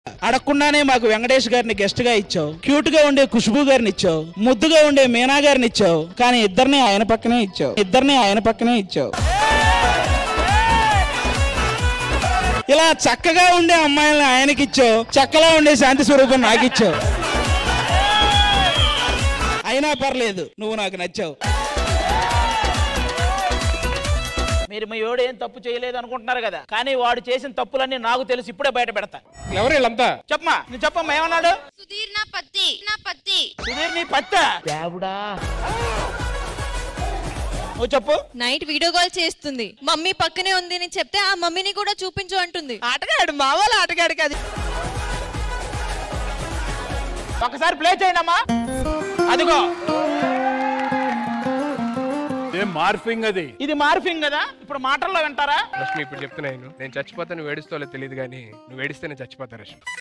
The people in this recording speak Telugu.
అడగకుండానే మాకు వెంకటేష్ గారిని గెస్ట్ గా ఇచ్చావు క్యూట్ గా ఉండే ఖుష్బు గారిని ఇచ్చావు ముద్దుగా ఉండే మీనా గారిని ఇచ్చావు కానీ ఇద్దరిని ఆయన పక్కనే ఇచ్చావు ఇద్దరిని ఆయన పక్కనే ఇచ్చావు ఇలా చక్కగా ఉండే అమ్మాయిల్ని ఆయనకి ఇచ్చావు చక్కలా ఉండే శాంతి స్వరూపం నాకు ఇచ్చావు అయినా పర్లేదు నువ్వు నాకు నచ్చావు మీరు మీ వాడు ఏం తప్పు చేయలేదు అనుకుంటున్నారు కదా కానీ వాడు చేసిన తప్పులన్నీ నాకు తెలిసి ఇప్పుడే బయట పెడతా ఎవరు వీళ్ళంతా చెప్పమా నువ్వు చెప్పమ్మా ఏమన్నాడు సుధీర్ నా పత్తి నా పత్తి సుధీర్ నీ పత్త దేవుడా నువ్వు చెప్పు నైట్ వీడియో కాల్ చేస్తుంది మమ్మీ పక్కనే ఉంది అని చెప్తే ఆ మమ్మీని కూడా చూపించు అంటుంది ఆటగాడు మా వాళ్ళ ఆటగాడు కాదు ఒకసారి ప్లే చేయండి అమ్మా అదిగో ఏం మార్ఫింగ్ అది ఇది మార్ఫింగ్ కదా ఇప్పుడు మాటల్లో వింటారా రష్మి ఇప్పుడు చెప్తున్నా నేను నేను చచ్చిపోతాను నువ్వు ఏడుస్తాలో తెలియదు కానీ నువ్వు ఏడిస్తే నేను చచ్చిపోతా రష్మి